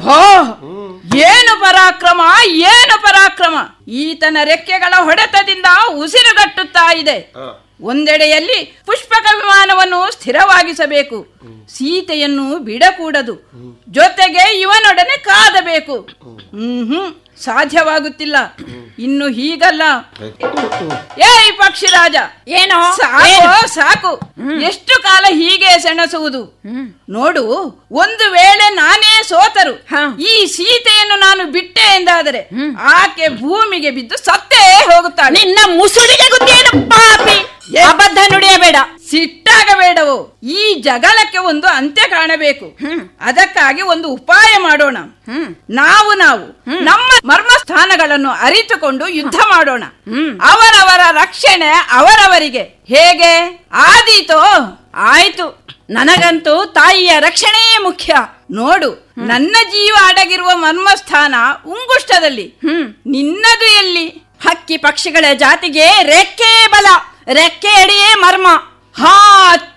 ಹೋ ಏನು ಪರಾಕ್ರಮ ಏನು ಪರಾಕ್ರಮ ಈತನ ರೆಕ್ಕೆಗಳ ಹೊಡೆತದಿಂದ ಉಸಿರುಗಟ್ಟುತ್ತಾ ಇದೆ ಒಂದೆಡೆಯಲ್ಲಿ ಪುಷ್ಪಕ ವಿಮಾನವನ್ನು ಸ್ಥಿರವಾಗಿಸಬೇಕು ಸೀತೆಯನ್ನು ಬಿಡಕೂಡದು ಜೊತೆಗೆ ಇವನೊಡನೆ ಕಾದಬೇಕು ಹ್ಮ್ ಹ್ಮ್ ಸಾಧ್ಯವಾಗುತ್ತಿಲ್ಲ ಇನ್ನು ಹೀಗಲ್ಲ ಏಯ್ ಪಕ್ಷಿರಾಜ ಏನೋ ಸಾಕು ಸಾಕು ಎಷ್ಟು ಕಾಲ ಹೀಗೆ ಸೆಣಸುವುದು ನೋಡು ಒಂದು ವೇಳೆ ನಾನೇ ಸೋತರು ಹಾ. ಈ ಸೀತೆಯನ್ನು ನಾನು ಬಿಟ್ಟೆ ಎಂದಾದರೆ ಆಕೆ ಭೂಮಿಗೆ ಬಿದ್ದು ಸತ್ತೇ ಹೋಗುತ್ತಾಳೆ ನಿನ್ನ ಮುಸುಡಿಗೆ ಗೊತ್ತೇನು ಪಾಪಿ ಏ- ಅಬದ್ಧ ನುಡಿಯಬೇಡ ಸಿಟ್ಟಾಗಬೇಡವು ಈ ಜಗಳಕ್ಕೆ ಒಂದು ಅಂತ್ಯ ಕಾಣಬೇಕು ಅದಕ್ಕಾಗಿ ಒಂದು ಉಪಾಯ ಮಾಡೋಣ ನಾವು ನಾವು ನಮ್ಮ ಮರ್ಮ ಸ್ಥಾನಗಳನ್ನು ಅರಿತುಕೊಂಡು ಯುದ್ಧ ಮಾಡೋಣ ಅವರವರ ರಕ್ಷಣೆ ಅವರವರಿಗೆ ಹೇಗೆ ಆದೀತೋ ಆಯ್ತು ನನಗಂತೂ ತಾಯಿಯ ರಕ್ಷಣೆಯೇ ಮುಖ್ಯ ನೋಡು ನನ್ನ ಜೀವ ಅಡಗಿರುವ ಮರ್ಮಸ್ಥಾನ ಉಂಗುಷ್ಟದಲ್ಲಿ ನಿನ್ನದು ಎಲ್ಲಿ ಹಕ್ಕಿ ಪಕ್ಷಿಗಳ ಜಾತಿಗೆ ರೆಕ್ಕೆ ಬಲ ರೆಕ್ಕೆ ಅಡಿಯೇ ಮರ್ಮ ಹಾ